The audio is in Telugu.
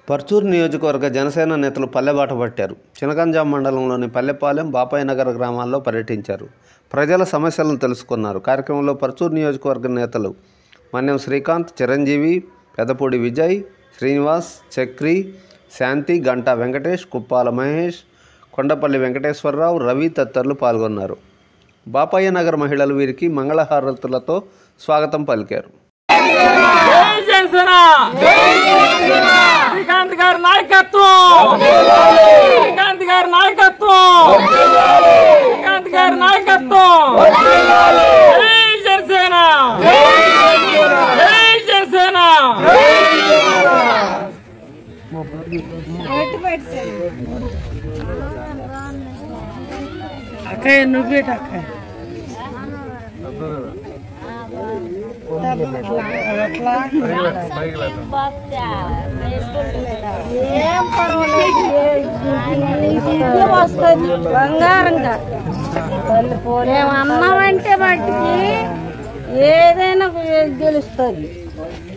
పర్చూరు నియోజకవర్గ జనసేన నేతలు పల్లెబాట పట్టారు చినగంజాం మండలంలోని పల్లెపాలెం బాపాయి నగర్ గ్రామాల్లో పర్యటించారు ప్రజల సమస్యలను తెలుసుకున్నారు కార్యక్రమంలో పర్చూరు నియోజకవర్గ నేతలు మన్యం శ్రీకాంత్ చిరంజీవి పెదపూడి విజయ్ శ్రీనివాస్ చక్రి శాంతి గంటా వెంకటేష్ కుప్పాల మహేష్ కొండపల్లి వెంకటేశ్వరరావు రవి తదితరులు పాల్గొన్నారు బాపయ్య నగర్ మహిళలు వీరికి మంగళహారతులతో స్వాగతం పలికారు జై జనసేన శ్రీకాంత్ గారి నాయకత్వం శ్రీకాంత్ గారి నాయకత్వం శ్రీకాంత్ గారి నాయకత్వం జై జనసేన జై జనసేన అక్కయ్య నువ్వేట అక్కయ్య అట్లా ఏం పర్వాలేదు ఇది వస్తుంది బంగారంగా మేము అన్నామంటే మట్టికి ఏదైనా గెలుస్తుంది